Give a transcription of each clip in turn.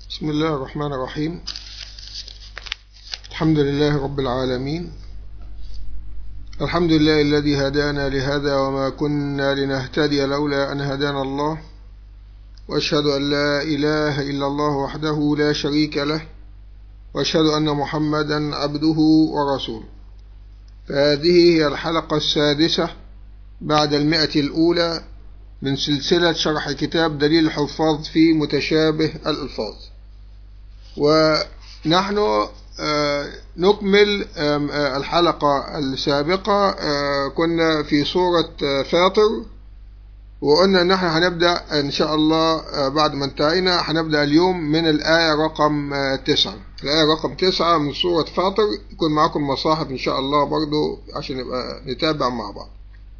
بسم الله الرحمن الرحيم الحمد لله رب العالمين الحمد لله الذي هدانا لهذا وما كنا لنهتدي لولا أن هدانا الله وأشهد أن لا إله إلا الله وحده لا شريك له وأشهد أن محمدا عبده ورسوله فهذه هي الحلقة السادسة بعد المئة الأولى من سلسلة شرح كتاب دليل الحفاظ في متشابه الألفاظ ونحن نكمل الحلقة السابقة كنا في سورة فاطر وقلنا ان احنا هنبدأ ان شاء الله بعد ما انتهينا هنبدأ اليوم من الآية رقم تسعة الآية رقم تسعة من سورة فاطر يكون معكم مصاحف ان شاء الله برضو عشان نبقى نتابع مع بعض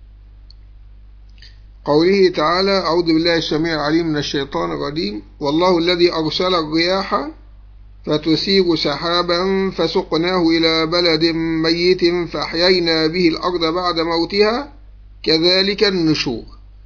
قوله تعالى أعوذ بالله السميع العليم من الشيطان الرجيم والله الذي أرسل الرياح فتثير سحابا فسقناه إلى بلد ميت فأحيينا به الأرض بعد موتها كذلك النشور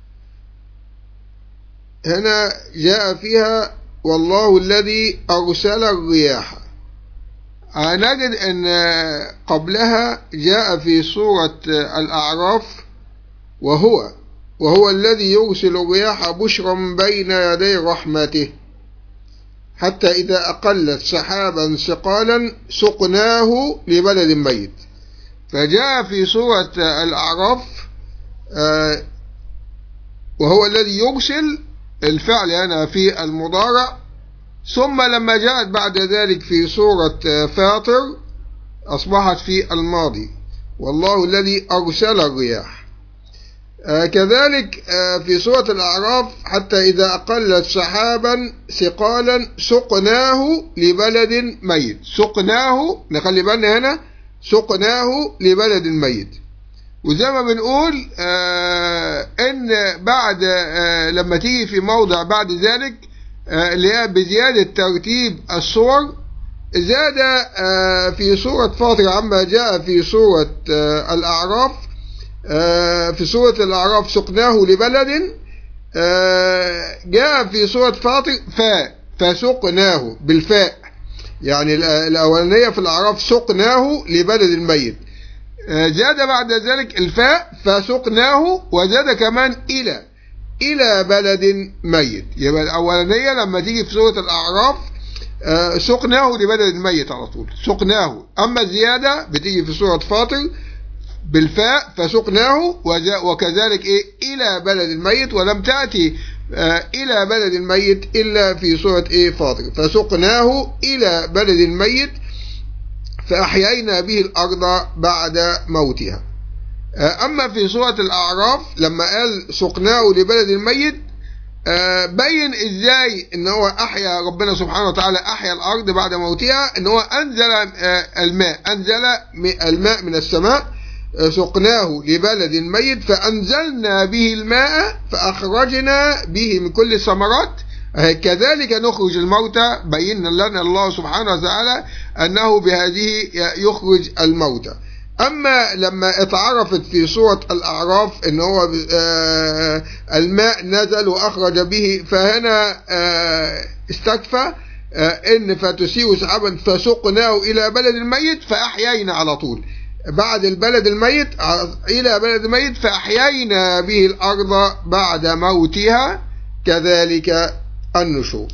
هنا جاء فيها والله الذي أرسل الرياح نجد أن قبلها جاء في سورة الأعراف وهو وهو الذي يرسل الرياح بشرا بين يدي رحمته حتى إذا أقلت سحابا ثقالا سقناه لبلد ميت فجاء في سورة الأعراف وهو الذي يرسل الفعل هنا في المضارع ثم لما جاءت بعد ذلك في سورة فاطر أصبحت في الماضي والله الذي أرسل الرياح آه كذلك آه في سورة الأعراف حتى إذا أقلت سحابا ثقالا سقناه لبلد ميت سقناه نخلي بالنا هنا سقناه لبلد ميت وزي ما بنقول آه إن بعد لما تيجي في موضع بعد ذلك اللي هي بزيادة ترتيب الصور زاد في سورة فاطر عما جاء في سورة الأعراف في سورة الأعراف سقناه لبلد جاء في سورة فاطر فاء فسقناه بالفاء يعني الأولانية في الأعراف سقناه لبلد الميت زاد بعد ذلك الفاء فسقناه وزاد كمان إلى إلى بلد ميت يبقى الأولانية لما تيجي في سورة الأعراف سقناه لبلد ميت على طول سقناه أما الزيادة بتيجي في سورة فاطر بالفاء فسقناه وكذلك إيه إلى بلد الميت ولم تأتي آه إلى بلد الميت إلا في سورة إيه فاطر فسقناه إلى بلد الميت فأحيينا به الأرض بعد موتها آه أما في سورة الأعراف لما قال سقناه لبلد الميت آه بين ازاي ان هو احيا ربنا سبحانه وتعالى احيا الارض بعد موتها ان هو انزل الماء انزل الماء من السماء سقناه لبلد ميت فأنزلنا به الماء فأخرجنا به من كل الثمرات كذلك نخرج الموتى بين لنا الله سبحانه وتعالى أنه بهذه يخرج الموتى أما لما اتعرفت في سورة الأعراف أن هو الماء نزل وأخرج به فهنا استكفى أن فتسير سحابا فسقناه إلى بلد الميت فأحيينا على طول بعد البلد الميت إلى بلد الميت فأحيينا به الأرض بعد موتها كذلك النشور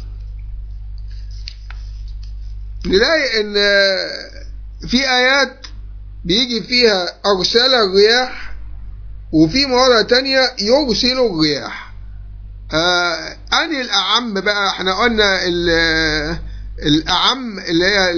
نلاقي ان في آيات بيجي فيها أرسل الرياح وفي مواضع تانية يرسل الرياح آه أني الأعم بقى احنا قلنا الأعم اللي هي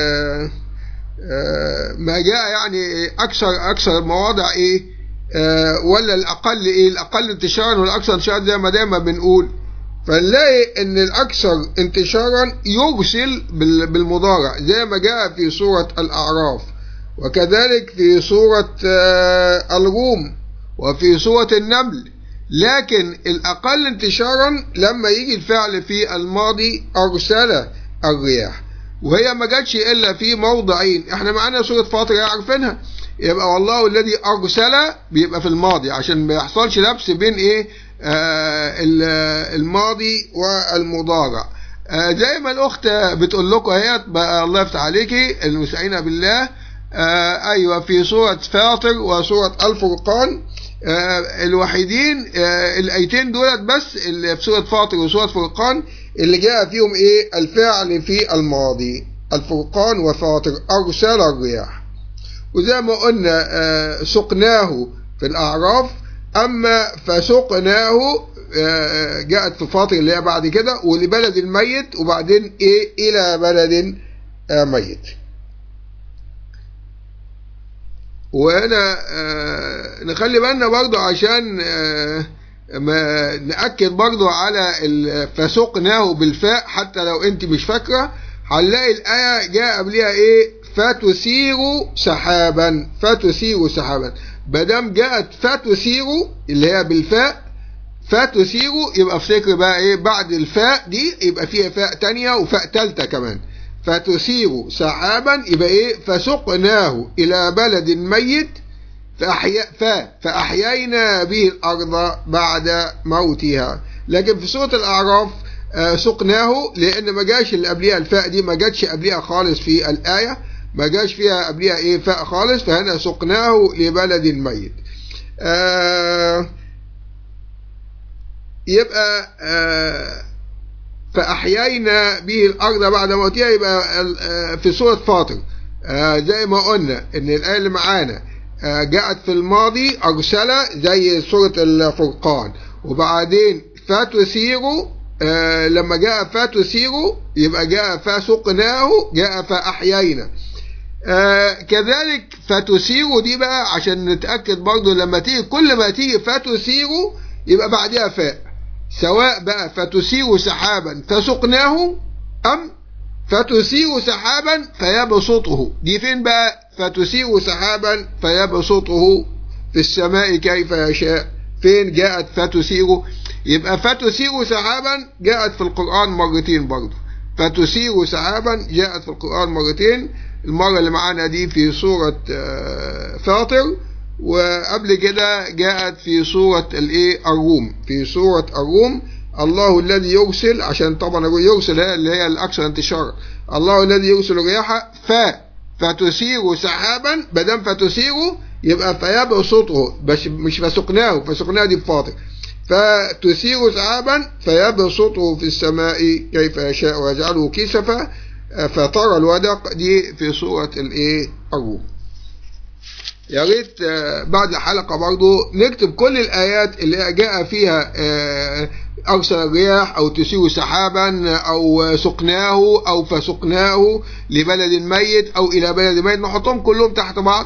ما جاء يعني اكثر اكثر المواضع ايه آه ولا الاقل ايه الاقل انتشارا والاكثر انتشارا زي ما دايما بنقول فنلاقي ان الاكثر انتشارا يرسل بالمضارع زي ما جاء في سورة الاعراف وكذلك في سورة آه الروم وفي سورة النمل لكن الاقل انتشارا لما يجي الفعل في الماضي ارسل الرياح وهي ما جاتش الا في موضعين احنا معانا سوره فاطر عارفينها يبقى والله الذي ارسل بيبقى في الماضي عشان ما يحصلش لبس بين ايه آه الماضي والمضارع آه زي ما الاخت بتقول لكم اهي بقى الله يفتح عليكي المستعينه بالله آه ايوه في سوره فاطر وسوره الفرقان آه الوحيدين آه الايتين دولت بس اللي في سوره فاطر وسوره فرقان اللي جاء فيهم ايه الفعل في الماضي الفرقان وفاطر ارسل الرياح وزي ما قلنا آه سقناه في الاعراف اما فسقناه جاءت في فاطر اللي هي بعد كده ولبلد الميت وبعدين ايه الى بلد ميت وهنا نخلي بالنا برضو عشان ما نأكد برضو على فسقناه بالفاء حتى لو انت مش فاكرة هنلاقي الآية جاء قبلها ايه فتسير سحابا فتسير سحابا مادام جاءت فتسير اللي هي بالفاء فتسير يبقى افتكر بقى ايه بعد الفاء دي يبقى فيها فاء تانية وفاء تالتة كمان فتسير سحابا يبقى ايه فسقناه الى بلد ميت فأحيا فأحيينا به الأرض بعد موتها لكن في سورة الأعراف آه سقناه لأن ما جاش اللي قبلها الفاء دي ما جاتش قبلها خالص في الآية ما جاش فيها قبلها ايه فاء خالص فهنا سقناه لبلد ميت آه يبقى آه فأحيينا به الأرض بعد موتها يبقى في سورة فاطر آه زي ما قلنا إن الآية اللي معانا آه جاءت في الماضي أرسل زي سورة الفرقان وبعدين فتسير آه لما جاء فتسير يبقى جاء فسقناه جاء فأحيينا آه كذلك فتسير دي بقى عشان نتأكد برضو لما تيجي كل ما تيجي فتسير يبقى بعدها فاء سواء بقى فتسير سحابا فسقناه أم فتسير سحابا فيبسطه دي فين بقى فتسير سحابا فيبسطه في السماء كيف يشاء فين جاءت فتسير يبقى فتسير سحابا جاءت في القرآن مرتين برضو فتسير سحابا جاءت في القرآن مرتين المرة اللي معانا دي في سورة فاطر وقبل كده جاءت في سورة الايه الروم في سورة الروم الله الذي يرسل عشان طبعا يرسل اللي هي الاكثر انتشارا الله الذي يرسل الرياح ف فتسير سحابا بدل فتسير يبقى فيبسطه بس مش فسقناه فسقناه دي بفاطر فتسير سحابا فيبسطه في السماء كيف يشاء ويجعله كسفا فترى الودق دي في سورة الايه الروم يا ريت بعد الحلقة برضو نكتب كل الآيات اللي جاء فيها أرسل الرياح أو تسير سحابا أو سقناه أو فسقناه لبلد ميت أو إلى بلد ميت نحطهم كلهم تحت بعض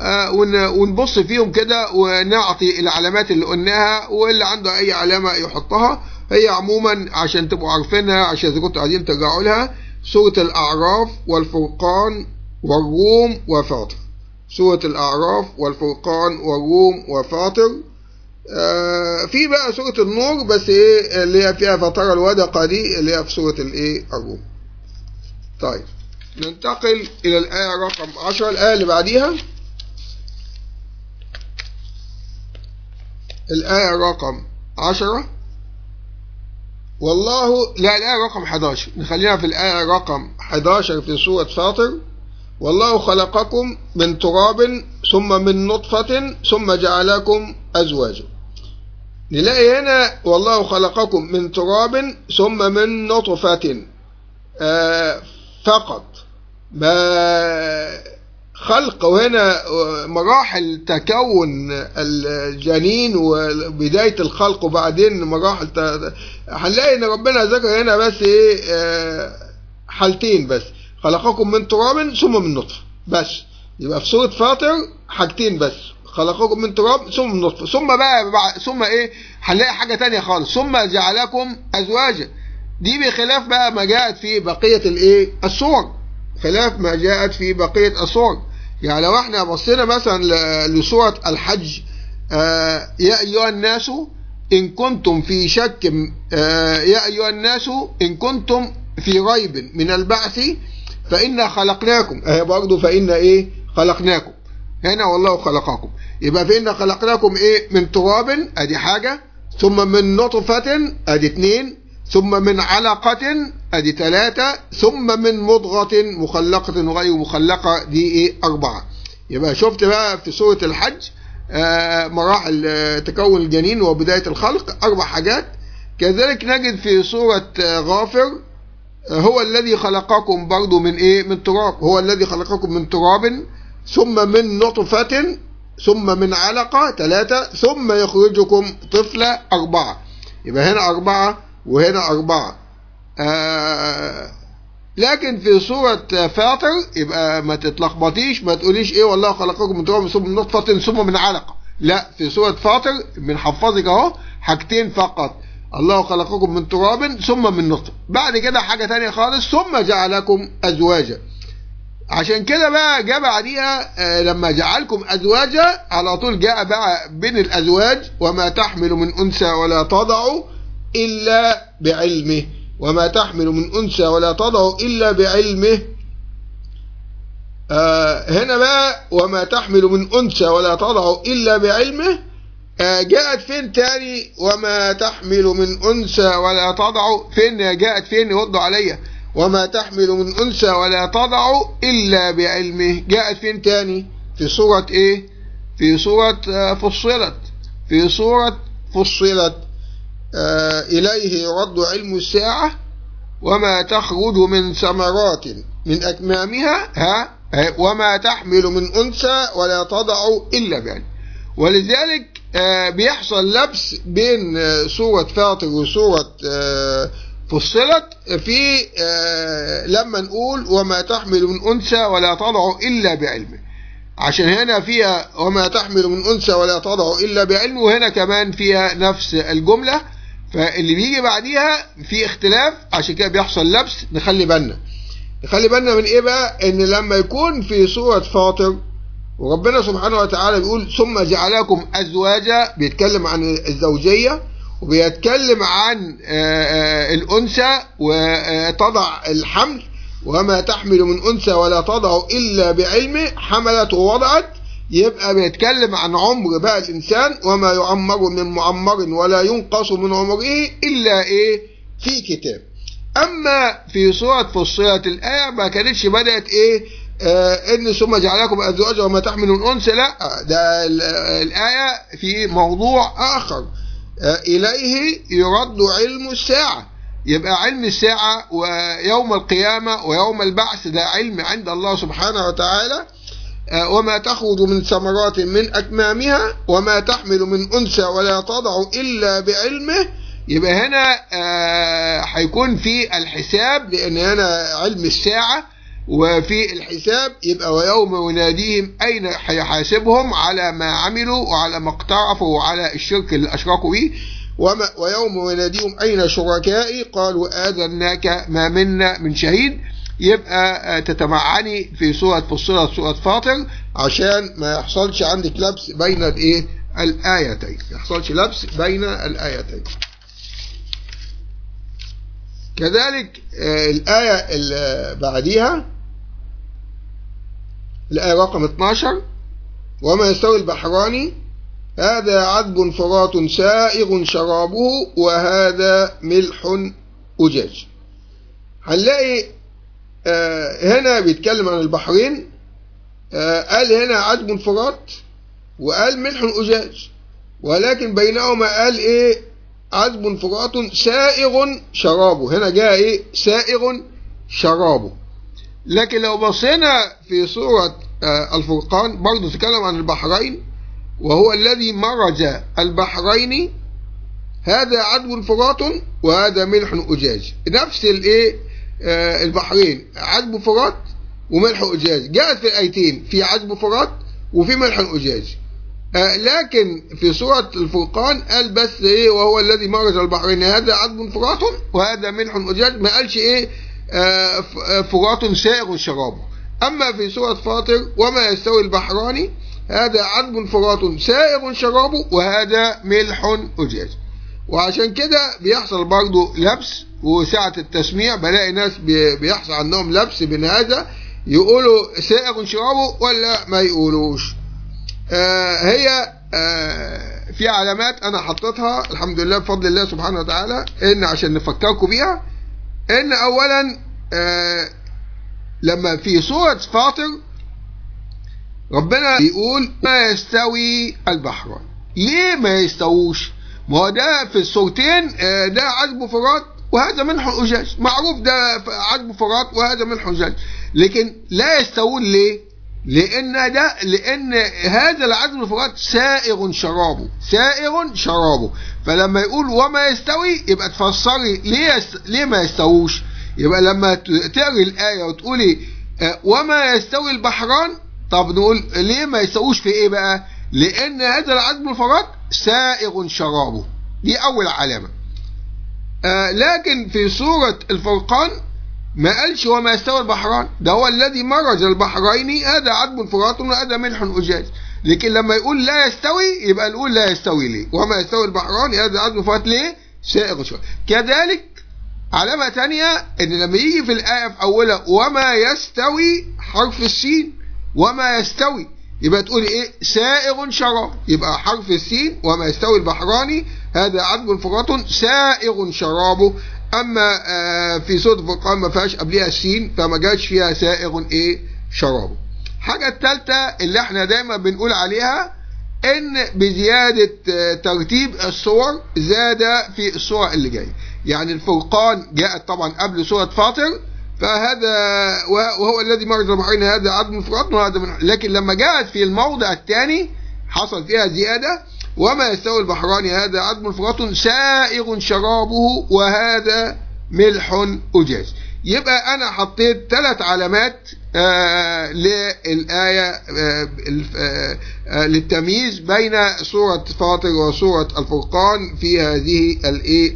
ونبص فيهم كده ونعطي العلامات اللي قلناها واللي عنده أي علامة يحطها هي عموما عشان تبقوا عارفينها عشان إذا كنتوا عايزين ترجعوا لها سورة الأعراف والفرقان والروم وفاطر سورة الأعراف والفرقان والروم وفاطر آه في بقى سورة النور بس ايه اللي هي فيها فترة الودقة دي اللي هي في سورة الايه الروم طيب ننتقل إلى الآية رقم 10 الآية اللي بعديها الآية رقم 10 والله لا الآية رقم 11 نخلينا في الآية رقم 11 في سورة فاطر والله خلقكم من تراب ثم من نطفة ثم جعلكم أزواجا نلاقي هنا والله خلقكم من تراب ثم من نطفة آه فقط ما خلق هنا مراحل تكون الجنين وبداية الخلق وبعدين مراحل هنلاقي ان ربنا ذكر هنا بس ايه آه حالتين بس خلقكم من تراب ثم من نطفة بس يبقى في سورة فاطر حاجتين بس خلقكم من تراب ثم من نطفة ثم بقى, بقى ثم ايه هنلاقي حاجة تانية خالص ثم جعلكم أزواجا دي بخلاف بقى ما جاءت في بقية الايه الصور خلاف ما جاءت في بقية الصور يعني لو احنا بصينا مثلا لسورة الحج آه يا أيها الناس إن كنتم في شك آه يا أيها الناس إن كنتم في ريب من البعث فإنا خلقناكم اهي برضه فإنا إيه خلقناكم هنا والله خلقكم يبقى فإنا خلقناكم إيه من تراب أدي حاجة ثم من نطفة أدي اتنين ثم من علقة ادي ثلاثة ثم من مضغة مخلقة وغير مخلقة دي ايه اربعة يبقى شفت بقى في سورة الحج آه مراحل آه تكون الجنين وبداية الخلق اربع حاجات كذلك نجد في سورة آه غافر هو الذي خلقكم برضو من ايه من تراب هو الذي خلقكم من تراب ثم من نطفة ثم من علقة ثلاثة ثم يخرجكم طفلة أربعة يبقى هنا أربعة وهنا أربعة آه لكن في سورة فاطر يبقى ما تتلخبطيش ما تقوليش ايه والله خلقكم من تراب ثم من نطفة ثم من علقة لا في سورة فاطر بنحفظك اهو حاجتين فقط الله خلقكم من تراب ثم من نطفة بعد كده حاجة تانية خالص ثم جعلكم أزواجا عشان كده بقى جاء بعديها آه لما جعلكم أزواجا على طول جاء بقى بين الأزواج وما تحمل من أنثى ولا تضع إلا بعلمه وما تحمل من أنثى ولا تضع إلا بعلمه آه هنا بقى وما تحمل من أنثى ولا تضع إلا بعلمه آه جاءت فين تاني وما تحمل من أنثى ولا تضع فين جاءت فين يوضوا عليا وما تحمل من أنثى ولا تضع إلا بعلمه جاءت فين تاني في سورة إيه في سورة آه فصلت في سورة فصلت آه إليه يرد علم الساعة وما تخرج من ثمرات من أكمامها ها وما تحمل من أنثى ولا تضع إلا بعلم ولذلك آه بيحصل لبس بين آه سورة فاطر وسورة فصلت في لما نقول وما تحمل من أنثى ولا تضع إلا بعلمه عشان هنا فيها وما تحمل من أنثى ولا تضع إلا بعلمه وهنا كمان فيها نفس الجملة فاللي بيجي بعديها في اختلاف عشان كده بيحصل لبس نخلي بالنا نخلي بالنا من ايه بقى ان لما يكون في سورة فاطر وربنا سبحانه وتعالى بيقول ثم جعلكم ازواجا بيتكلم عن الزوجية وبيتكلم عن الانثى وتضع الحمل وما تحمل من انثى ولا تضع الا بعلمه حملت ووضعت يبقى بيتكلم عن عمر بقى الإنسان وما يعمر من معمر ولا ينقص من عمره إلا إيه في كتاب أما في سورة فصلت الآية ما كانتش بدأت إيه آه إن ثم جعلكم أزواجا وما تحمل من أنثى لا ده الآية في موضوع آخر آه إليه يرد علم الساعة يبقى علم الساعة ويوم القيامة ويوم البعث ده علم عند الله سبحانه وتعالى وما تخرج من ثمرات من أكمامها وما تحمل من أنثى ولا تضع إلا بعلمه يبقى هنا هيكون في الحساب لأن هنا علم الساعة وفي الحساب يبقى ويوم يناديهم أين هيحاسبهم على ما عملوا وعلى ما اقترفوا وعلى الشرك اللي أشركوا به وما ويوم يناديهم أين شركائي قالوا آذناك ما منا من شهيد يبقى تتمعني في سورة فصلت سورة فاطر عشان ما يحصلش عندك لبس بين الايه الآيتين ما يحصلش لبس بين الآيتين كذلك الآية اللي بعديها الآية رقم 12 وما يستوي البحران هذا عذب فرات سائغ شرابه وهذا ملح أجاج هنلاقي آه هنا بيتكلم عن البحرين آه قال هنا عذب فرات وقال ملح أجاج ولكن بينهما قال ايه عذب فرات سائغ شرابه هنا جاء ايه سائغ شرابه لكن لو بصينا في سورة آه الفرقان برضو تتكلم عن البحرين وهو الذي مرج البحرين هذا عذب فرات وهذا ملح أجاج نفس الايه آه البحرين عذب فرات وملح أجاج جاءت في الآيتين في عذب فرات وفي ملح أجاج آه لكن في سورة الفرقان قال بس ايه وهو الذي مرج البحرين هذا عذب فرات وهذا ملح أجاج ما قالش ايه آه فرات سائغ شرابه أما في سورة فاطر وما يستوي البحران هذا عذب فرات سائغ شرابه وهذا ملح أجاج وعشان كده بيحصل برضه لبس وساعة التسميع بلاقي ناس بيحصل عندهم لبس بين هذا يقولوا سائغ شرابه ولا ما يقولوش آه هي آه في علامات انا حطيتها الحمد لله بفضل الله سبحانه وتعالى ان عشان نفكركم بيها ان اولا آه لما في سورة فاطر ربنا يقول ما يستوي البحران ليه ما يستووش ما هو ده في الصورتين آه ده عذب فرات وهذا ملح أجاج معروف ده عذب فرات وهذا ملح أجاج لكن لا يستوون ليه لأن ده لأن هذا العذب الفرات سائغ شرابه سائغ شرابه فلما يقول وما يستوي يبقى تفسري ليه يست... ليه ما يستووش يبقى لما تقري الآية وتقولي وما يستوي البحران طب نقول ليه ما يستووش في ايه بقى لأن هذا العذب الفرات سائغ شرابه دي أول علامة آه لكن في سورة الفرقان ما قالش وما يستوي البحران ده هو الذي مرج البحرين هذا عذب فرات وهذا ملح أجاج لكن لما يقول لا يستوي يبقى نقول لا يستوي ليه وما يستوي البحران هذا عذب فرات ليه سائغ شرابه كذلك علامة تانية ان لما يجي في الآية في أولها وما يستوي حرف السين وما يستوي يبقى تقول ايه سائغ شراب يبقى حرف السين وما يستوي البحراني هذا عذب فرات سائغ شرابه اما آه في سورة الفرقان ما فيهاش قبلها السين فما جاش فيها سائغ ايه شرابه الحاجة الثالثة اللي احنا دايما بنقول عليها ان بزيادة آه ترتيب الصور زاد في الصورة اللي جاية يعني الفرقان جاءت طبعا قبل سورة فاطر فهذا وهو الذي مرج البحرين هذا عدم فرات وهذا من لكن لما جاءت في الموضع الثاني حصل فيها زيادة وما يستوي البحران هذا عدم فرات سائغ شرابه وهذا ملح أجاج يبقى أنا حطيت ثلاث علامات آه للآية آه آه للتمييز بين سورة فاطر وسورة الفرقان في هذه الآية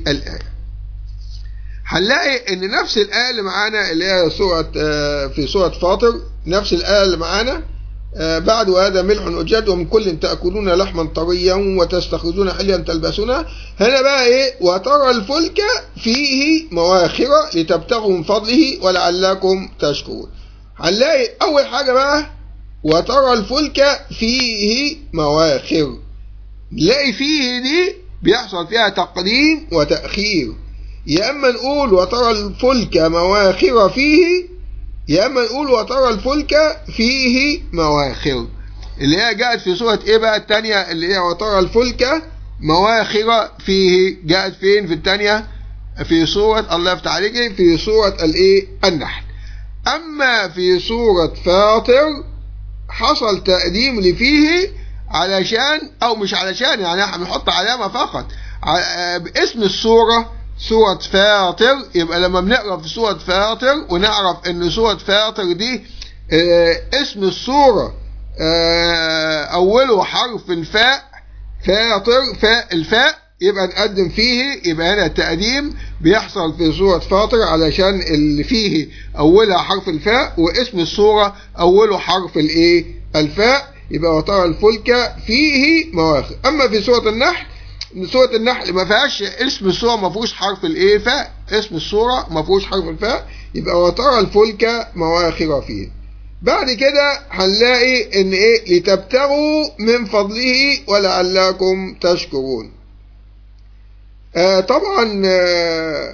هنلاقي ان نفس الايه اللي معانا اللي هي سوره في سوره فاطر نفس الايه اللي معانا بعد هذا ملح أجاد ومن كل تأكلون لحما طريا وتستخرجون حليا تلبسونها هنا بقى ايه وترى الفلك فيه مواخر لتبتغوا من فضله ولعلكم تشكرون هنلاقي أول حاجة بقى وترى الفلك فيه مواخر نلاقي فيه دي بيحصل فيها تقديم وتأخير يا اما نقول وترى الفلك مواخر فيه يا اما نقول وترى الفلك فيه مواخر اللي هي جاءت في سورة ايه بقى التانية اللي هي وترى الفلك مواخر فيه جاءت فين في التانية في سورة الله يفتح عليك في سورة الايه النحل اما في سورة فاطر حصل تقديم لفيه علشان او مش علشان يعني احنا بنحط علامة فقط باسم السورة سورة فاطر يبقى لما بنقرا في سورة فاطر ونعرف ان سورة فاطر دي اه اسم السورة اه اوله حرف الفاء فاطر فاء الفاء يبقى نقدم فيه يبقى هنا التقديم بيحصل في سورة فاطر علشان اللي فيه اولها حرف الفاء واسم السورة اوله حرف الايه الفاء يبقى وترى الفلك فيه مواخر اما في سورة النحل سورة النحل ما فيهاش اسم السورة ما فيهوش حرف الايه فاء اسم السورة ما فيهوش حرف الفاء يبقى وترى الفلك مواخر فيه بعد كده هنلاقي ان ايه لتبتغوا من فضله ولعلكم تشكرون آه طبعا آه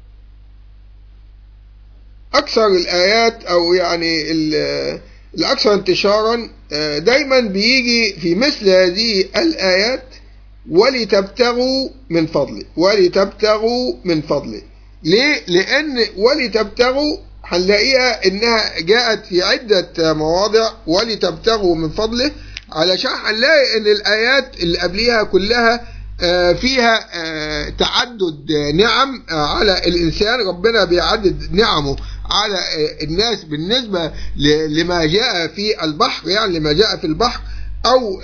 اكثر الايات او يعني الاكثر انتشارا آه دايما بيجي في مثل هذه الايات ولتبتغوا من فضله ولتبتغوا من فضله ليه لان ولتبتغوا هنلاقيها انها جاءت في عدة مواضع ولتبتغوا من فضله علشان هنلاقي ان الايات اللي قبليها كلها فيها تعدد نعم على الانسان ربنا بيعدد نعمه على الناس بالنسبة لما جاء في البحر يعني لما جاء في البحر او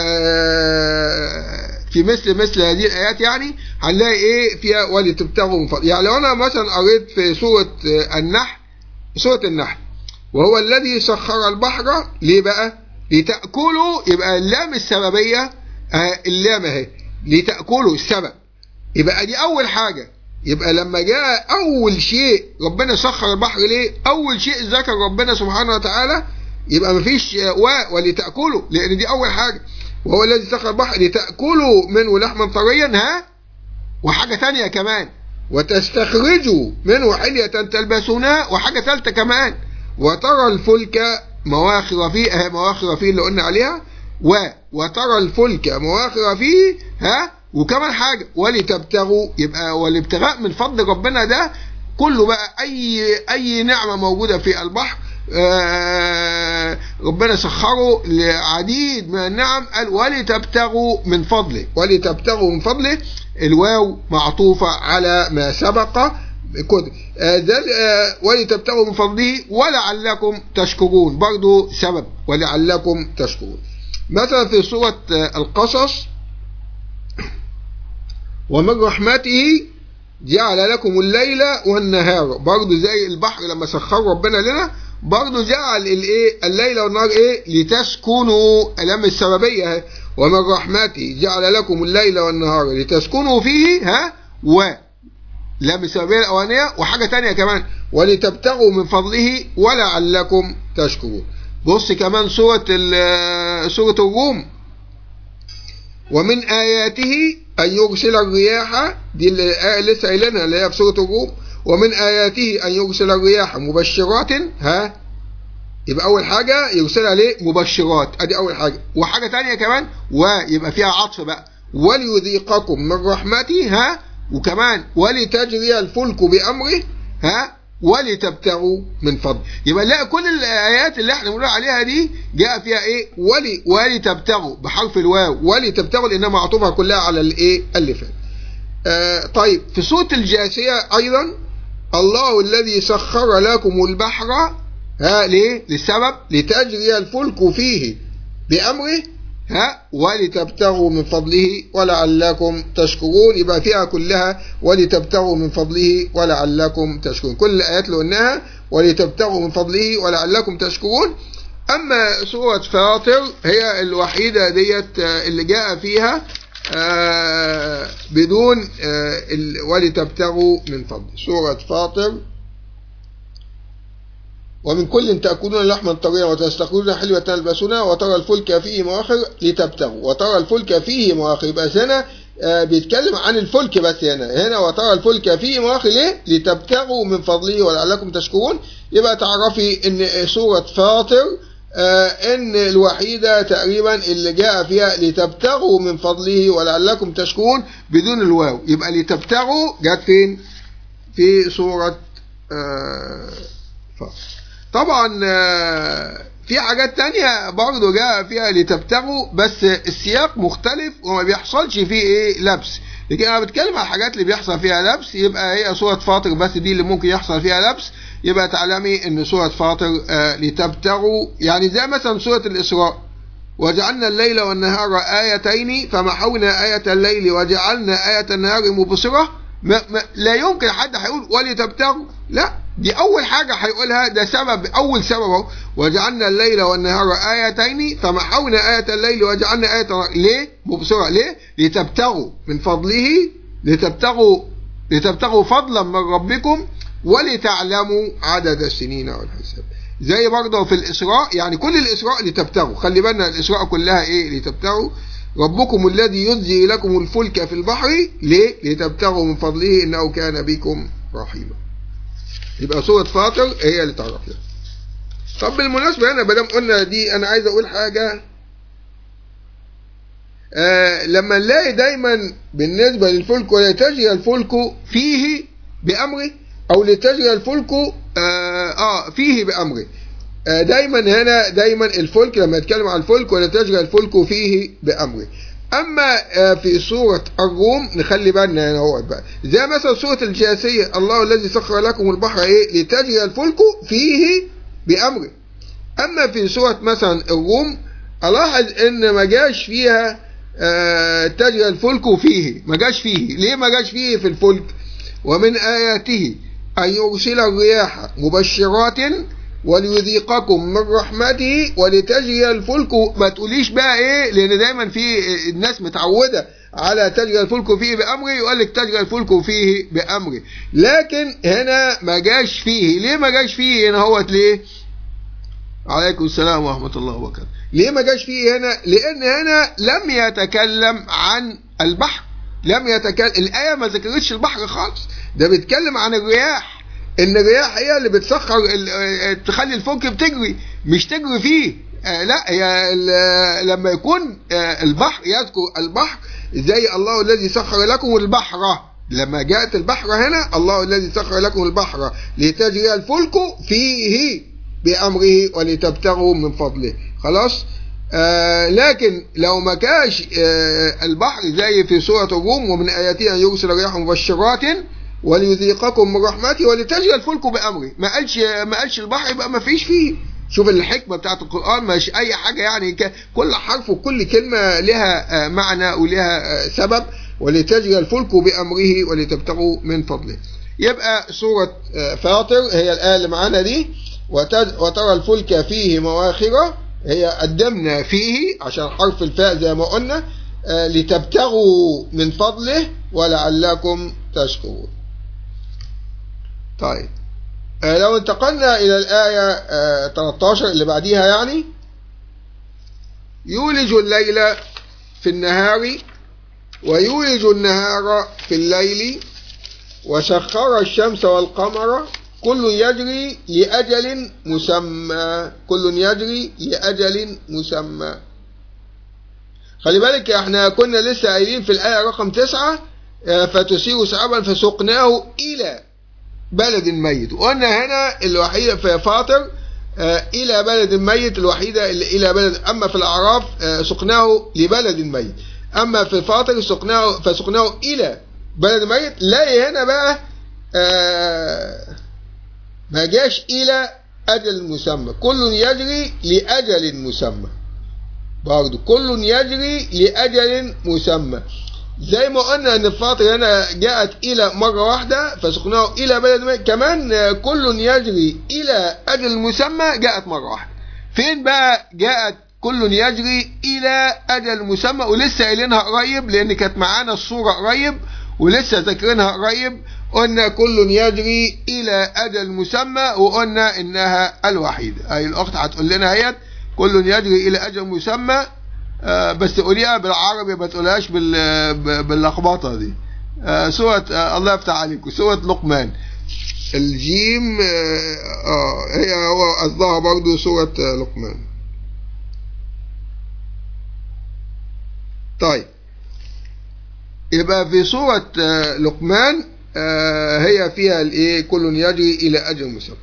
في مثل مثل هذه الايات يعني هنلاقي ايه فيها ولتبتغوا من فضل يعني لو انا مثلا قريت في سوره النحل سوره النحل وهو الذي سخر البحر ليه بقى لتاكلوا يبقى اللام السببيه اللام اهي لتاكلوا السبب يبقى دي اول حاجه يبقى لما جاء اول شيء ربنا سخر البحر ليه اول شيء ذكر ربنا سبحانه وتعالى يبقى مفيش و ولتاكلوا لان دي اول حاجه وهو الذي سخر البحر لتأكلوا منه لحما طريا ها وحاجة تانية كمان وتستخرجوا منه حلية تلبسونها وحاجة ثالثة كمان وترى الفلك مواخر فيه اهي مواخر فيه اللي قلنا عليها و وترى الفلك مواخر فيه ها وكمان حاجة ولتبتغوا يبقى والابتغاء من فضل ربنا ده كله بقى اي اي نعمة موجودة في البحر آه ربنا سخره لعديد من النعم قال ولتبتغوا من فضله ولتبتغوا من فضله الواو معطوفة على ما سبق كده آه آه ولتبتغوا من فضله ولعلكم تشكرون برضو سبب ولعلكم تشكرون مثلا في سورة القصص ومن رحمته جعل لكم الليل والنهار برضو زي البحر لما سخر ربنا لنا برضو جعل الايه الليل والنهار ايه لتسكنوا لم السببيه ومن رحمته جعل لكم الليل والنهار لتسكنوا فيه ها و لم السببيه الاولانيه وحاجه تانية كمان ولتبتغوا من فضله ولعلكم تشكرون بص كمان سوره سوره الروم ومن اياته ان يرسل الرياح دي الايه اللي لسه قايلينها اللي هي في سوره الروم ومن آياته أن يرسل الرياح مبشرات ها يبقى أول حاجة يرسلها ليه مبشرات أدي أول حاجة وحاجة تانية كمان ويبقى فيها عطف بقى وليذيقكم من رحمته ها وكمان ولتجري الفلك بأمره ها ولتبتغوا من فضل يبقى نلاقي كل الآيات اللي احنا بنقول عليها دي جاء فيها ايه ولي ولتبتغوا بحرف الواو ولتبتغوا لأنها معطوفة كلها على الايه اللي فات آه طيب في سورة الجاثية أيضا الله الذي سخر لكم البحر ها ليه للسبب لتجري الفلك فيه بأمره ها ولتبتغوا من فضله ولعلكم تشكرون يبقى فيها كلها ولتبتغوا من فضله ولعلكم تشكرون كل الآيات اللي قلناها ولتبتغوا من فضله ولعلكم تشكرون أما سورة فاطر هي الوحيدة ديت اللي جاء فيها آه بدون آه ولتبتغوا من فضل سورة فاطر ومن كل تأكلون لحما طريا وتستخرجون حلوة تلبسونها وترى الفلك فيه مواخر لتبتغوا وترى الفلك فيه مواخر يبقى هنا آه بيتكلم عن الفلك بس هنا هنا وترى الفلك فيه مواخر ليه؟ لتبتغوا من فضله ولعلكم تشكرون يبقى تعرفي ان سورة فاطر آه ان الوحيدة تقريبا اللي جاء فيها لتبتغوا من فضله ولعلكم تشكرون بدون الواو يبقى لتبتغوا جت فين في سورة آه طبعا آه في حاجات تانية برضه جاء فيها لتبتغوا بس السياق مختلف وما بيحصلش فيه ايه لبس لكن انا بتكلم على الحاجات اللي بيحصل فيها لبس يبقى هي سورة فاطر بس دي اللي ممكن يحصل فيها لبس يبقى تعلمي ان سورة فاطر آه لتبتغوا يعني زي مثلا سورة الاسراء وجعلنا الليل والنهار آيتين فمحونا آية الليل وجعلنا آية النهار مبصرة ما ما لا يمكن حد هيقول ولتبتغوا لا دي أول حاجة هيقولها ده سبب أول سبب اهو وجعلنا الليل والنهار آيتين فمحونا آية الليل وجعلنا آية النهار ليه؟ مبصرة ليه؟ لتبتغوا من فضله لتبتغوا لتبتغوا فضلا من ربكم ولتعلموا عدد السنين والحساب زي برضه في الإسراء يعني كل الإسراء لتبتغوا خلي بالنا الإسراء كلها إيه لتبتغوا ربكم الذي ينزي لكم الفلك في البحر ليه؟ لتبتغوا من فضله إنه كان بكم رحيما يبقى سورة فاطر هي اللي تعرفها طب بالمناسبة هنا بدل قلنا دي أنا عايز أقول حاجة آه لما نلاقي دايما بالنسبة للفلك ولتجري الفلك فيه بأمره أو لتجري الفلك آه, آه فيه بأمره آه دايما هنا دايما الفلك لما يتكلم عن الفلك ولتجري الفلك فيه بأمره أما آه في سورة الروم نخلي بالنا هنا هو بقى زي مثلا سورة الجاثية الله الذي سخر لكم البحر إيه لتجري الفلك فيه بأمره أما في سورة مثلا الروم ألاحظ إن ما جاش فيها آه تجري الفلك فيه ما جاش فيه ليه ما جاش فيه في الفلك ومن آياته أن يرسل الرياح مبشرات وليذيقكم من رحمته ولتجري الفلك ما تقوليش بقى ايه لان دايما في الناس متعوده على تجري الفلك فيه بامره يقول لك تجري الفلك فيه بامره لكن هنا ما جاش فيه ليه ما جاش فيه هنا هو ليه عليكم السلام ورحمة الله وبركاته ليه ما جاش فيه هنا لأن هنا لم يتكلم عن البحر لم يتكلم الآية ما ذكرتش البحر خالص ده بيتكلم عن الرياح ان الرياح هي اللي بتسخر تخلي الفلك بتجري مش تجري فيه آه لا هي لما يكون آه البحر يذكر البحر زي الله الذي سخر لكم البحر لما جاءت البحر هنا الله الذي سخر لكم البحر لتجري الفلك فيه بأمره ولتبتغوا من فضله خلاص آه لكن لو ما كاش آه البحر زي في سورة الروم ومن آياته أن يرسل رياح مبشرات وليذيقكم من رحمته ولتجري الفلك بأمره ما قالش ما قالش البحر يبقى ما فيش فيه شوف الحكمة بتاعت القرآن مش أي حاجة يعني كل حرف وكل كلمة لها معنى ولها سبب ولتجري الفلك بأمره ولتبتغوا من فضله يبقى سورة فاطر هي الآية اللي معانا دي وترى الفلك فيه مواخر هي قدمنا فيه عشان حرف الفاء زي ما قلنا لتبتغوا من فضله ولعلكم تشكرون طيب لو انتقلنا إلى الآية 13 اللي بعديها يعني يولج الليل في النهار ويولج النهار في الليل وسخر الشمس والقمر كل يجري لأجل مسمى كل يجري لأجل مسمى خلي بالك احنا كنا لسه قايلين في الآية رقم تسعة فتسير سحابا فسقناه إلى بلد ميت وقلنا هنا الوحيدة في فاطر إلى بلد ميت الوحيدة اللي إلى بلد أما في الأعراف سقناه لبلد ميت أما في فاطر سقناه فسقناه إلى بلد ميت لا هنا بقى ما جاش إلى أجل مسمى كل يجري لأجل مسمى برضه كل يجري لأجل مسمى زي ما قلنا ان الفاطر هنا جاءت الى مرة واحدة فسقناه الى بلد ميت كمان كل يجري الى اجل مسمى جاءت مرة واحدة فين بقى جاءت كل يجري الى اجل مسمى ولسه قايلينها قريب لان كانت معانا الصورة قريب ولسه ذاكرينها قريب قلنا كل يجري الى اجل مسمى وقلنا انها الوحيدة اي الاخت هتقول لنا اهيت كل يجري الى اجل مسمى آه بس قوليها بالعربي ما تقولهاش باللخبطه دي آه سورة آه الله يفتح عليكم سورة لقمان الجيم اه هي هو قصدها برضه سورة لقمان طيب يبقى في سورة لقمان هي فيها الايه كل يجري الى اجل مسمى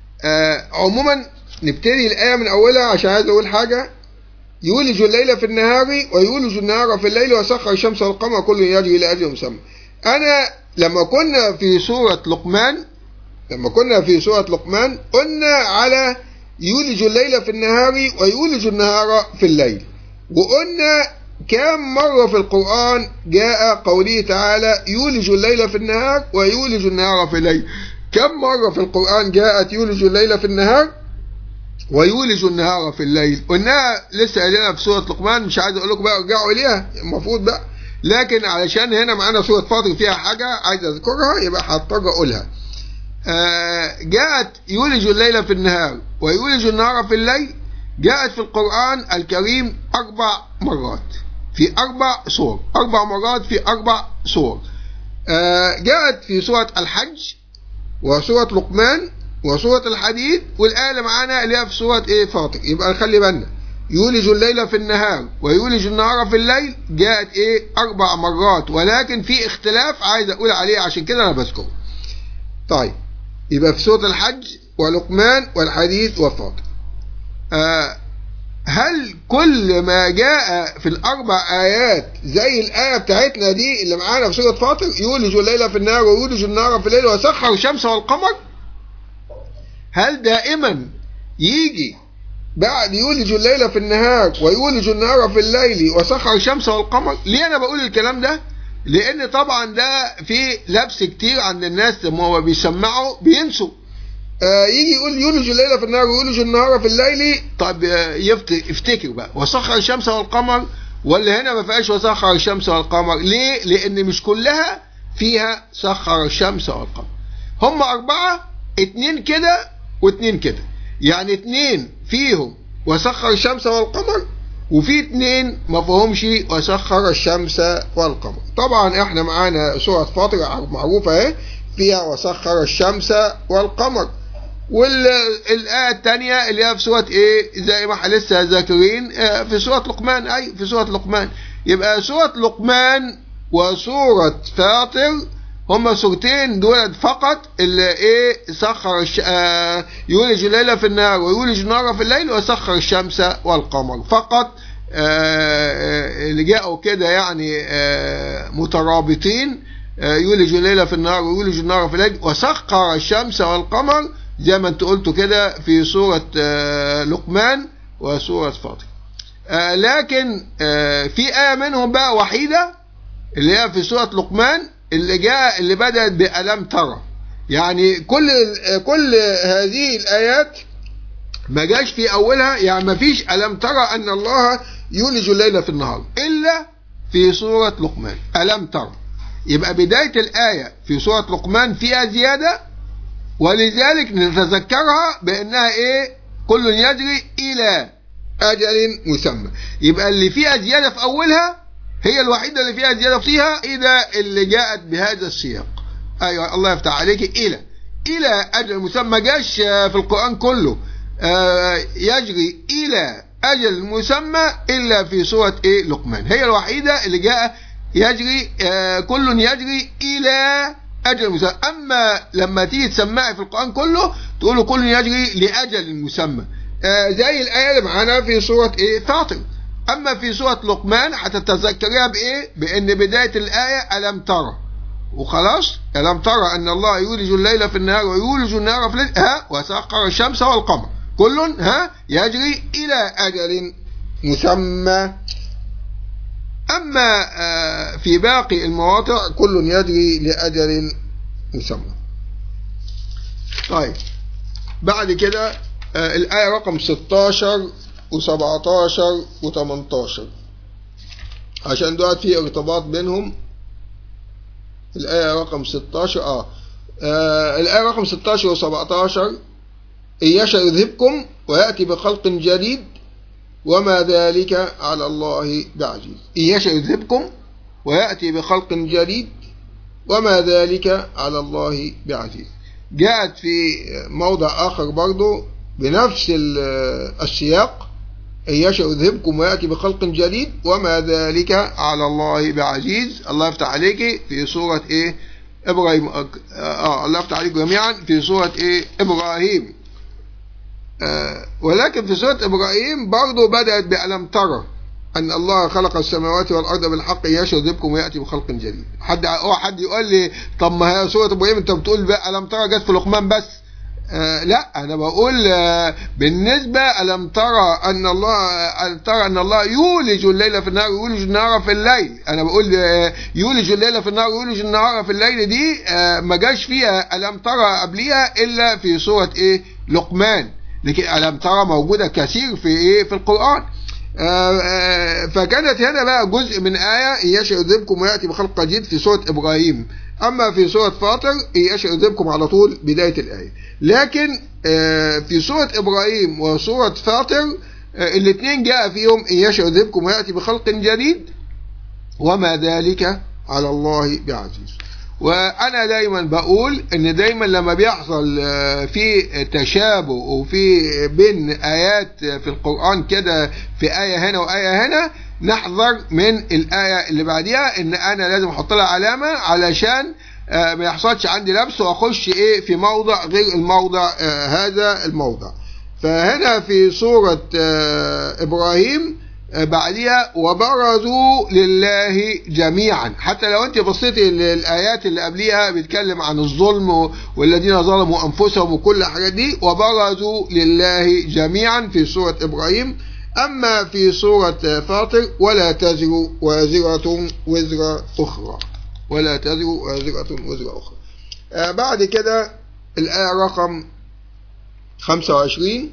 عموما نبتدي الايه من اولها عشان عايز اقول حاجه يولج الليل في النهار ويولج النهار في الليل وسخر الشمس والقمر كل يجري الى اجل مسمى انا لما كنا في سوره لقمان لما كنا في سوره لقمان قلنا على يولج الليل في النهار ويولج النهار في الليل وقلنا كم مرة في القرآن جاء قوله تعالى يولج الليل في النهار ويولج النهار في الليل كم مرة في القرآن جاءت يولج الليل في النهار ويولج النهار في الليل قلناها لسه قايلينها في سوره لقمان مش عايز اقول لكم بقى ارجعوا اليها المفروض بقى لكن علشان هنا معانا سوره فاطر فيها حاجه عايز اذكرها يبقى هضطر اقولها آه جاءت يولج الليل في النهار ويولج النهار في الليل جاءت في القران الكريم اربع مرات في اربع صور اربع مرات في اربع صور آه جاءت في سوره الحج وسوره لقمان وسورة الحديد والآية اللي معانا اللي هي في سورة إيه فاطر يبقى نخلي بالنا يولج الليل في النهار ويولج النهار في الليل جاءت إيه أربع مرات ولكن في اختلاف عايز أقول عليه عشان كده أنا بذكره طيب يبقى في سورة الحج ولقمان والحديد وفاطر آه هل كل ما جاء في الأربع آيات زي الآية بتاعتنا دي اللي معانا في سورة فاطر يولج الليل في النهار ويولج النهار في الليل وسخر الشمس والقمر هل دائما يجي بعد يولج الليل في النهار ويولج النهار في الليل وسخر الشمس والقمر ليه انا بقول الكلام ده لان طبعا ده في لبس كتير عند الناس لما هو بيسمعوا بينسوا آه يجي يقول يولج الليل في النهار ويولج النهار في الليل طب يفتكر بقى وسخر الشمس والقمر ولا هنا ما فيهاش وسخر الشمس والقمر ليه لان مش كلها فيها سخر الشمس والقمر هم اربعه اتنين كده واتنين كده يعني اتنين فيهم وسخر الشمس والقمر وفي اتنين ما فيهمش وسخر الشمس والقمر طبعا احنا معانا سورة فاطر معروفة اهي فيها وسخر الشمس والقمر والآية الثانية اللي هي في سورة ايه زي ما احنا لسه ذاكرين في سورة لقمان اي في سورة لقمان يبقى سورة لقمان وسورة فاطر هما سورتين دول فقط اللي ايه سخر الش... آه يولج الليل في النهار ويولج النهار في الليل وسخر الشمس والقمر فقط آه اللي جاءوا كده يعني آه مترابطين يولج الليل في النهار ويولج النهار في الليل وسخر الشمس والقمر زي ما انت قلت كده في سورة لقمان وسورة فاطر لكن في آية منهم بقى وحيدة اللي هي في سورة لقمان اللي جاء اللي بدأت بألم ترى يعني كل كل هذه الآيات ما جاش في أولها يعني ما فيش ألم ترى أن الله يولج الليل في النهار إلا في سورة لقمان ألم ترى يبقى بداية الآية في سورة لقمان فيها زيادة ولذلك نتذكرها بأنها إيه كل يجري إلى أجل مسمى يبقى اللي فيها زيادة في أولها هي الوحيدة اللي فيها زيادة فيها إذا اللي جاءت بهذا السياق أيوة الله يفتح عليك إلى إلى أجل مسمى جاش في القرآن كله يجري إلى أجل مسمى إلا في سورة إيه لقمان هي الوحيدة اللي جاء يجري كل يجري إلى أجل مسمى أما لما تيجي تسمعي في القرآن كله تقولوا كل يجري لأجل مسمى زي الآية اللي معانا في سورة إيه فاطر أما في سورة لقمان هتتذكريها بإيه؟ بأن بداية الآية ألم ترى وخلاص ألم ترى أن الله يولج الليل في النهار ويولج النهار في الليل ها وسخر الشمس والقمر كل ها يجري إلى أجل مسمى أما في باقي المواضع كل يجري لأجل مسمى طيب بعد كده الآية رقم 16 و17 و18 عشان دلوقتي في ارتباط بينهم الآية رقم 16 آه, آه الآية رقم 16 و17 إن يشأ يذهبكم ويأتي بخلق جديد وما ذلك على الله بعزيز إن يشأ يذهبكم ويأتي بخلق جديد وما ذلك على الله بعزيز جاءت في موضع آخر برضو بنفس السياق إن يشأ يذهبكم ويأتي بخلق جديد وما ذلك على الله بعزيز الله يفتح عليك في سورة إيه إبراهيم آه الله يفتح عليكم جميعا في سورة إيه إبراهيم آه ولكن في سورة إبراهيم برضو بدأت بألم ترى أن الله خلق السماوات والأرض بالحق يشهد يذهبكم ويأتي بخلق جديد حد أو حد يقول لي طب ما هي سورة إبراهيم أنت بتقول بقى ألم ترى جت في لقمان بس آه لا انا بقول آه بالنسبه الم ترى ان الله ألم ترى ان الله يولج الليل في النهار ويولج النهار في الليل انا بقول آه يولج الليل في النهار ويولج النهار في الليل دي ما جاش فيها الم ترى قبليها الا في سوره ايه لقمان لكن الم ترى موجوده كثير في ايه في القران فكانت هنا بقى جزء من آية يشاء يذهبكم ويأتي بخلق جديد في سورة إبراهيم أما في سورة فاطر يشاء يذهبكم على طول بداية الآية لكن في سورة إبراهيم وسورة فاطر الاثنين جاء فيهم إن يشاء يذهبكم ويأتي بخلق جديد وما ذلك على الله بعزيز وأنا دايما بقول إن دايما لما بيحصل في تشابه وفي بين آيات في القرآن كده في آية هنا وآية هنا نحذر من الآية اللي بعديها إن أنا لازم أحط لها علامة علشان ما يحصلش عندي لبس واخش ايه في موضع غير الموضع آه هذا الموضع فهنا في سورة آه ابراهيم آه بعدها وبرزوا لله جميعا حتى لو انت بصيتي الايات اللي قبليها بيتكلم عن الظلم والذين ظلموا انفسهم وكل الحاجات دي وبرزوا لله جميعا في سورة ابراهيم اما في سورة فاطر ولا تزر وازرة وزر اخرى ولا تزر وازرة وزر أخرى آه بعد كده الآية رقم 25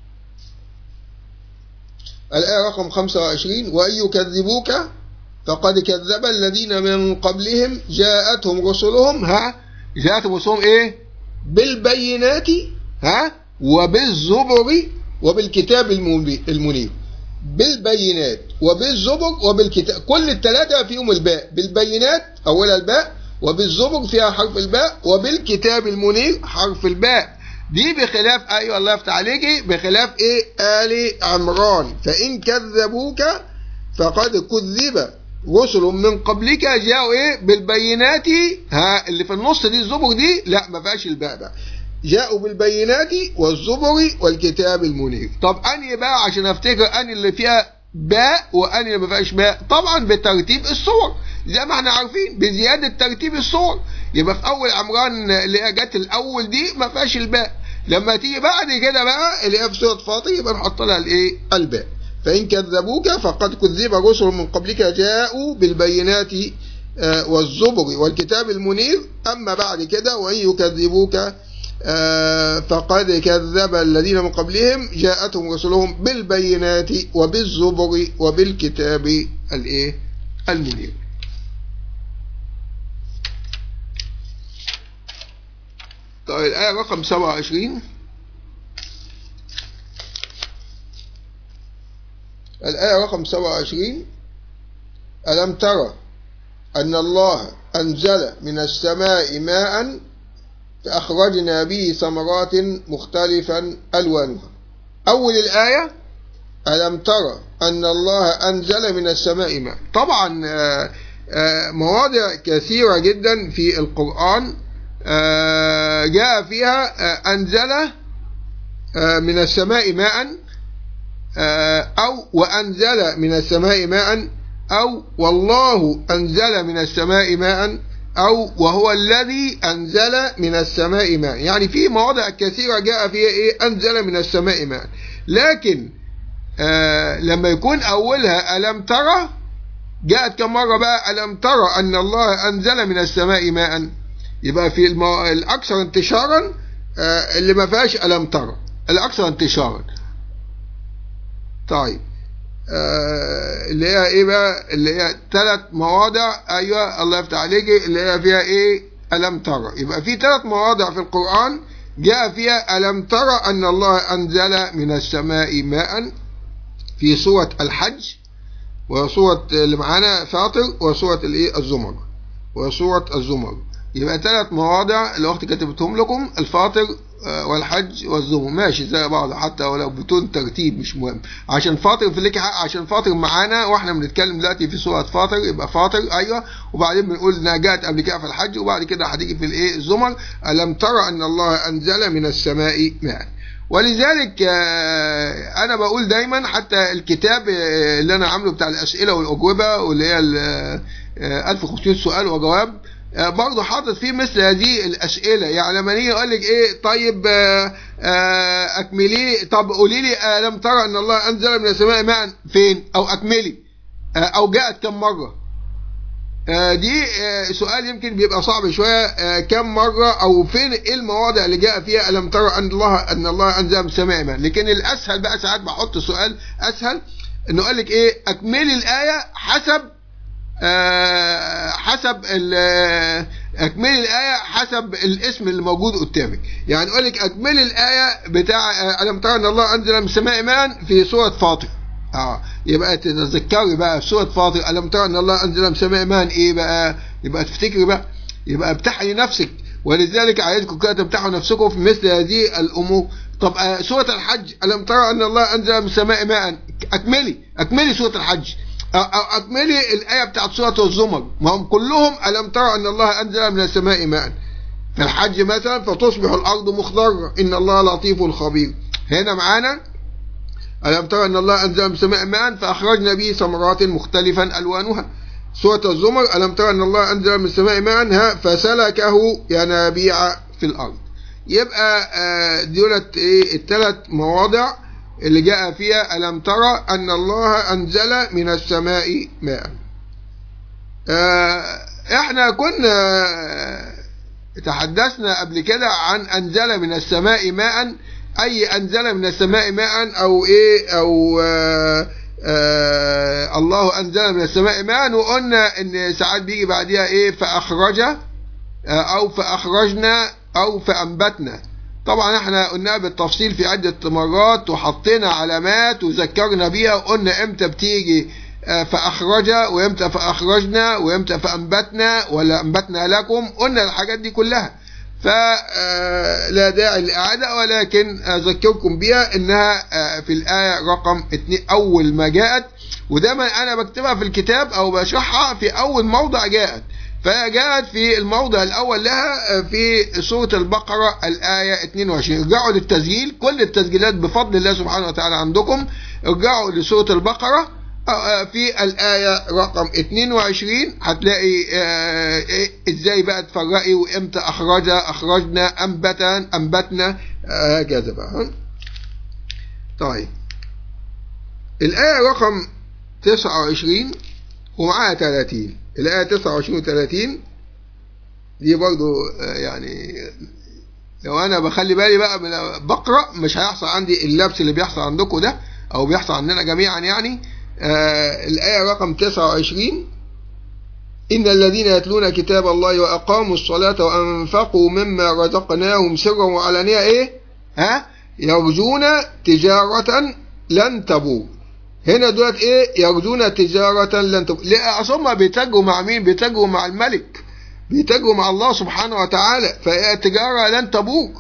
الآية رقم 25 وإن يكذبوك فقد كذب الذين من قبلهم جاءتهم رسلهم ها جاءتهم رسلهم إيه بالبينات ها وبالزبر وبالكتاب المنير بالبينات وبالزبر وبالكتاب كل الثلاثة فيهم الباء بالبينات أولها الباء وبالزبر فيها حرف الباء وبالكتاب المنير حرف الباء دي بخلاف ايوه الله يفتح عليكي بخلاف ايه ال عمران فان كذبوك فقد كذب رسل من قبلك جاءوا ايه بالبينات ها اللي في النص دي الزبر دي لا ما فيهاش الباء بقى جاءوا بالبينات والزبر والكتاب المنير طب اني بقى عشان افتكر اني اللي فيها باء واني اللي ما فيهاش باء طبعا بترتيب الصور زي ما احنا عارفين بزياده ترتيب الصور يبقى في اول عمران اللي هي جت الاول دي ما فيهاش الباء لما تيجي بعد كده بقى اللي هي في سوره فاطر يبقى نحط لها الايه الباء فان كذبوك فقد كذب رسل من قبلك جاءوا بالبينات والزبر والكتاب المنير اما بعد كده وان يكذبوك فقد كذب الذين من قبلهم جاءتهم رسلهم بالبينات وبالزبر وبالكتاب الايه المنير طيب الآية رقم 27 الآية رقم 27 ألم ترى أن الله أنزل من السماء ماء فأخرجنا به ثمرات مختلفا ألوانها أول الآية ألم ترى أن الله أنزل من السماء ماء طبعا مواضع كثيرة جدا في القرآن جاء فيها أنزل من السماء ماء أو وأنزل من السماء ماء أو والله أنزل من السماء ماء أو وهو الذي أنزل من السماء ماء يعني في مواضع كثيرة جاء فيها إيه أنزل من السماء ماء لكن آه لما يكون أولها ألم ترى جاءت كم مرة بقى ألم ترى أن الله أنزل من السماء ماء يبقى في المو... الأكثر انتشارا آه اللي ما فيهاش ألم ترى الأكثر انتشارا طيب آه اللي هي ايه بقى اللي هي ثلاث مواضع ايوه الله يفتح عليك اللي هي فيها ايه الم ترى يبقى في ثلاث مواضع في القران جاء فيها الم ترى ان الله انزل من السماء ماء في سوره الحج وسوره اللي معانا فاطر وسوره الايه الزمر وسوره الزمر يبقى ثلاث مواضع الاخت كتبتهم لكم الفاطر والحج والزمر ماشي زي بعض حتى ولو بدون ترتيب مش مهم عشان فاطر في لك حق عشان فاطر معانا واحنا بنتكلم دلوقتي في سوره فاطر يبقى فاطر ايوه وبعدين بنقول انها جاءت قبل كده في الحج وبعد كده هتيجي في الايه الزمر الم ترى ان الله انزل من السماء ماء ولذلك انا بقول دايما حتى الكتاب اللي انا عامله بتاع الاسئله والاجوبه واللي هي 1500 سؤال وجواب برضه حاطط فيه مثل هذه الاسئله يعني لما نيجي يقول لك ايه طيب اكملي طب قولي لي الم ترى ان الله انزل من السماء ماء فين او اكملي او جاءت كم مره دي سؤال يمكن بيبقى صعب شويه كم مره او فين ايه المواضع اللي جاء فيها الم ترى ان الله ان الله انزل من السماء ماء لكن الاسهل بقى ساعات بحط سؤال اسهل انه قال لك ايه اكملي الايه حسب أه حسب اكملي الايه حسب الاسم اللي موجود قدامك يعني اقول لك اكملي الايه بتاع الم ترى ان الله انزل من السماء ماء في سوره فاطر اه يبقى تتذكري بقى في سوره فاطر الم ترى ان الله انزل من السماء ماء ايه بقى يبقى تفتكري بقى يبقى امتحني نفسك ولذلك عايزكم كده تمتحنوا نفسكم في مثل هذه الامور طب آه سوره الحج الم ترى ان الله انزل من السماء ماء اكملي اكملي سوره الحج أكملي الآية بتاعت سورة الزمر ما هم كلهم ألم ترى أن الله أنزل من السماء ماء في الحج مثلا فتصبح الأرض مخضرة إن الله لطيف خبير هنا معانا ألم ترى أن الله أنزل من السماء ماء فأخرجنا به ثمرات مختلفا ألوانها سورة الزمر ألم ترى أن الله أنزل من السماء ماء فسلكه ينابيع في الأرض يبقى دولت إيه الثلاث مواضع اللي جاء فيها ألم ترى أن الله أنزل من السماء ماء احنا كنا تحدثنا قبل كده عن أنزل من السماء ماء أي أنزل من السماء ماء أو إيه أو آآ آآ الله أنزل من السماء ماء وقلنا إن ساعات بيجي بعديها إيه فأخرج أو فأخرجنا أو فأنبتنا طبعا احنا قلناها بالتفصيل في عدة مرات وحطينا علامات وذكرنا بيها وقلنا امتى بتيجي فأخرج وامتى فأخرجنا وامتى فأنبتنا ولا أنبتنا لكم قلنا الحاجات دي كلها فلا داعي للإعادة ولكن أذكركم بها إنها في الآية رقم 2 أول ما جاءت ودايما أنا بكتبها في الكتاب أو بشرحها في أول موضع جاءت فجاءت في الموضع الأول لها في سورة البقرة الآية 22 ارجعوا للتسجيل كل التسجيلات بفضل الله سبحانه وتعالى عندكم ارجعوا لسورة البقرة في الآية رقم 22 هتلاقي ازاي بقى تفرقي وامتى أخرج أخرجنا أنبتا أنبتنا هكذا بقى طيب الآية رقم 29 ومعاها 30 الآية 29 و 30 دي برضو يعني لو أنا بخلي بالي بقى بقرأ مش هيحصل عندي اللبس اللي بيحصل عندكم ده أو بيحصل عندنا جميعا يعني آه الآية رقم 29 إن الذين يتلون كتاب الله وأقاموا الصلاة وأنفقوا مما رزقناهم سرا وعلانية إيه؟ ها؟ يرجون تجارة لن تبور هنا دولت إيه؟ يرجون تجارة لن تبور ليه أصلا بيتاجروا مع مين؟ بيتاجروا مع الملك بيتاجروا مع الله سبحانه وتعالى فهي تجارة لن تبور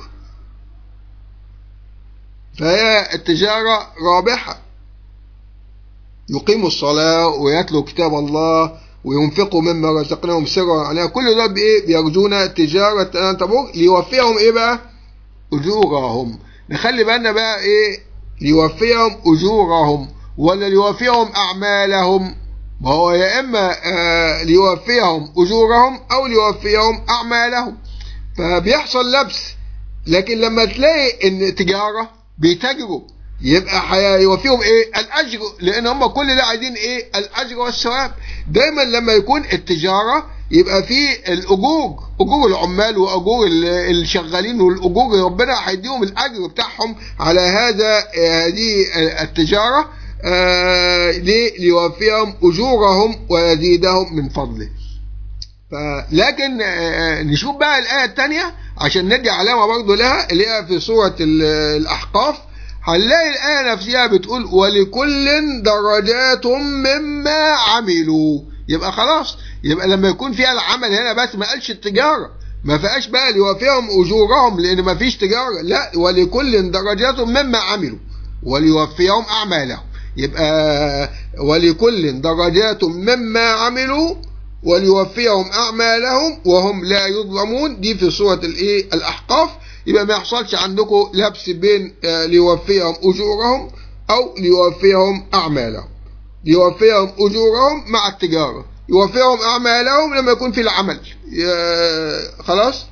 فهي التجارة رابحة يقيموا الصلاة ويتلوا كتاب الله وينفقوا مما رزقناهم سرا عليها كل دول بإيه بيرجون تجارة لن تبور ليوفيهم إيه بقى أجورهم نخلي بالنا بقى إيه ليوفيهم أجورهم ولا ليوفيهم أعمالهم ما هو يا إما آه ليوفيهم أجورهم أو ليوفيهم أعمالهم فبيحصل لبس لكن لما تلاقي إن تجارة بيتاجروا يبقى هيوفيهم ايه الاجر لان هم كل اللي عايزين ايه الاجر والثواب دايما لما يكون التجاره يبقى في الاجور اجور العمال واجور الشغالين والاجور ربنا هيديهم الاجر بتاعهم على هذا هذه التجاره آه ليوفيهم اجورهم ويزيدهم من فضله لكن آه نشوف بقى الايه الثانيه عشان ندي علامه برضه لها اللي هي في سوره الاحقاف هنلاقي الآية نفسها بتقول ولكل درجات مما عملوا يبقى خلاص يبقى لما يكون فيها العمل هنا بس ما قالش التجارة ما فيهاش بقى ليوفيهم أجورهم لأن ما فيش تجارة لا ولكل درجات مما عملوا وليوفيهم أعمالهم يبقى ولكل درجات مما عملوا وليوفيهم أعمالهم وهم لا يظلمون دي في سورة الإيه الأحقاف يبقى ما يحصلش عندكم لبس بين ليوفيهم أجورهم أو ليوفيهم أعمالهم ليوفيهم أجورهم مع التجارة يوفيهم أعمالهم لما يكون في العمل خلاص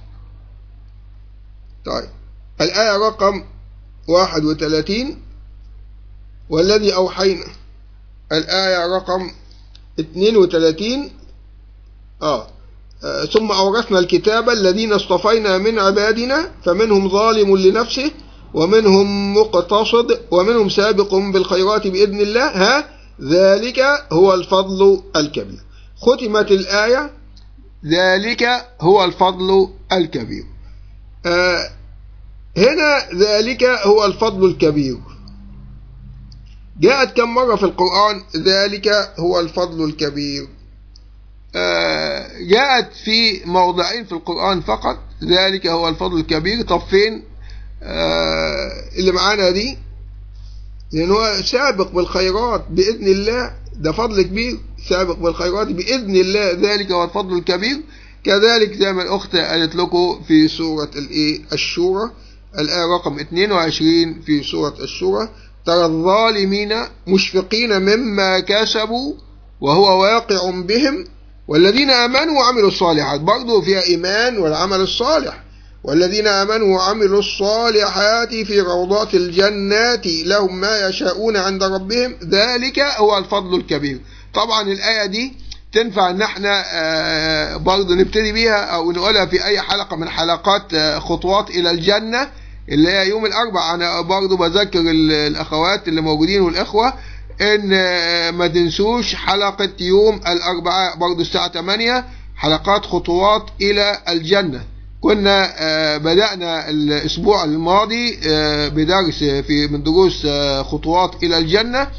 طيب الآية رقم 31 والذي أوحينا الآية رقم 32 آه ثم أورثنا الكتاب الذين اصطفينا من عبادنا فمنهم ظالم لنفسه ومنهم مقتصد ومنهم سابق بالخيرات بإذن الله ها ذلك هو الفضل الكبير ختمت الآية ذلك هو الفضل الكبير آه هنا ذلك هو الفضل الكبير جاءت كم مرة في القرآن ذلك هو الفضل الكبير جاءت في موضعين في القرآن فقط ذلك هو الفضل الكبير طب فين اللي معانا دي لأن هو سابق بالخيرات بإذن الله ده فضل كبير سابق بالخيرات بإذن الله ذلك هو الفضل الكبير كذلك زي ما الأخت قالت لكم في سورة الإيه الشورى الآية رقم 22 في سورة الشورى ترى الظالمين مشفقين مما كسبوا وهو واقع بهم والذين آمنوا وعملوا الصالحات برضو فيها إيمان والعمل الصالح والذين آمنوا وعملوا الصالحات في روضات الجنات لهم ما يشاءون عند ربهم ذلك هو الفضل الكبير طبعا الآية دي تنفع ان احنا برضو نبتدي بيها او نقولها في اي حلقة من حلقات خطوات الى الجنة اللي هي يوم الاربع انا برضو بذكر الاخوات اللي موجودين والاخوة ان ما تنسوش حلقة يوم الاربعاء برضو الساعة 8 حلقات خطوات الى الجنة كنا بدأنا الأسبوع الماضي بدرس في من دروس خطوات إلى الجنة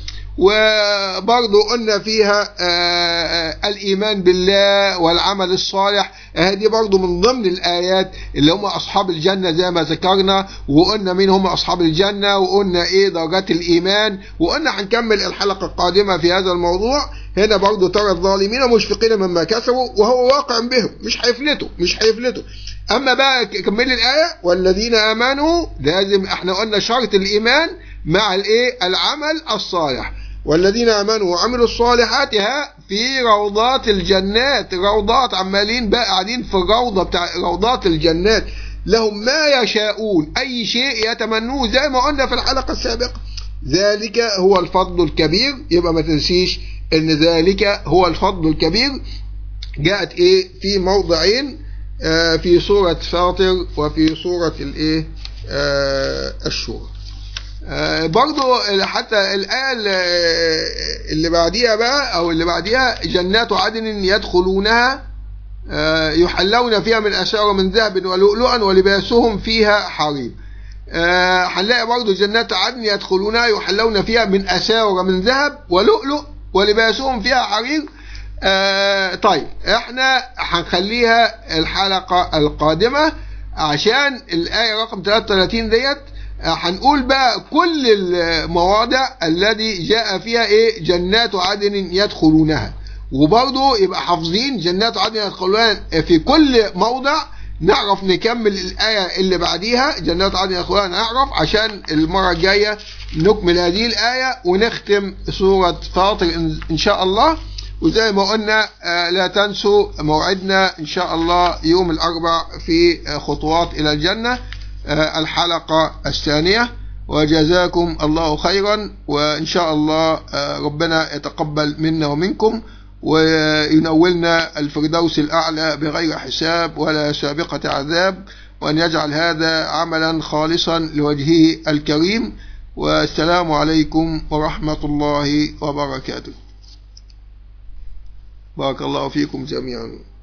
وبرضو قلنا فيها الإيمان بالله والعمل الصالح هذه برضو من ضمن الآيات اللي هم أصحاب الجنة زي ما ذكرنا وقلنا مين هم أصحاب الجنة وقلنا إيه درجات الإيمان وقلنا هنكمل الحلقة القادمة في هذا الموضوع هنا برضو ترى الظالمين مشفقين مما كسبوا وهو واقع بهم مش هيفلتوا مش هيفلتوا أما بقى كمل الآية والذين آمنوا لازم احنا قلنا شرط الإيمان مع الإيه العمل الصالح والذين امنوا وعملوا الصالحات ها في روضات الجنات روضات عمالين بقى قاعدين في الروضه بتاع روضات الجنات لهم ما يشاءون اي شيء يتمنوه زي ما قلنا في الحلقه السابقه ذلك هو الفضل الكبير يبقى ما تنسيش ان ذلك هو الفضل الكبير جاءت ايه في موضعين آه في سوره فاطر وفي سوره الايه آه الشورى آه برضو حتى الآية اللي بعديها بقى أو اللي بعديها جنات عدن يدخلونها آه يحلون فيها من أساور من ذهب ولؤلؤا ولباسهم فيها حرير آه هنلاقي برضو جنات عدن يدخلونها يحلون فيها من أساور من ذهب ولؤلؤ ولباسهم فيها حرير طيب احنا هنخليها الحلقة القادمة عشان الآية رقم 33 ديت هنقول بقى كل المواضع الذي جاء فيها ايه جنات عدن يدخلونها وبرضه يبقى حافظين جنات عدن يدخلونها في كل موضع نعرف نكمل الآية اللي بعديها جنات عدن يدخلونها نعرف عشان المرة الجاية نكمل هذه الآية ونختم سورة فاطر إن شاء الله وزي ما قلنا لا تنسوا موعدنا إن شاء الله يوم الأربع في خطوات إلى الجنة الحلقة الثانية وجزاكم الله خيرا وإن شاء الله ربنا يتقبل منا ومنكم وينولنا الفردوس الأعلى بغير حساب ولا سابقة عذاب وأن يجعل هذا عملا خالصا لوجهه الكريم والسلام عليكم ورحمة الله وبركاته بارك الله فيكم جميعا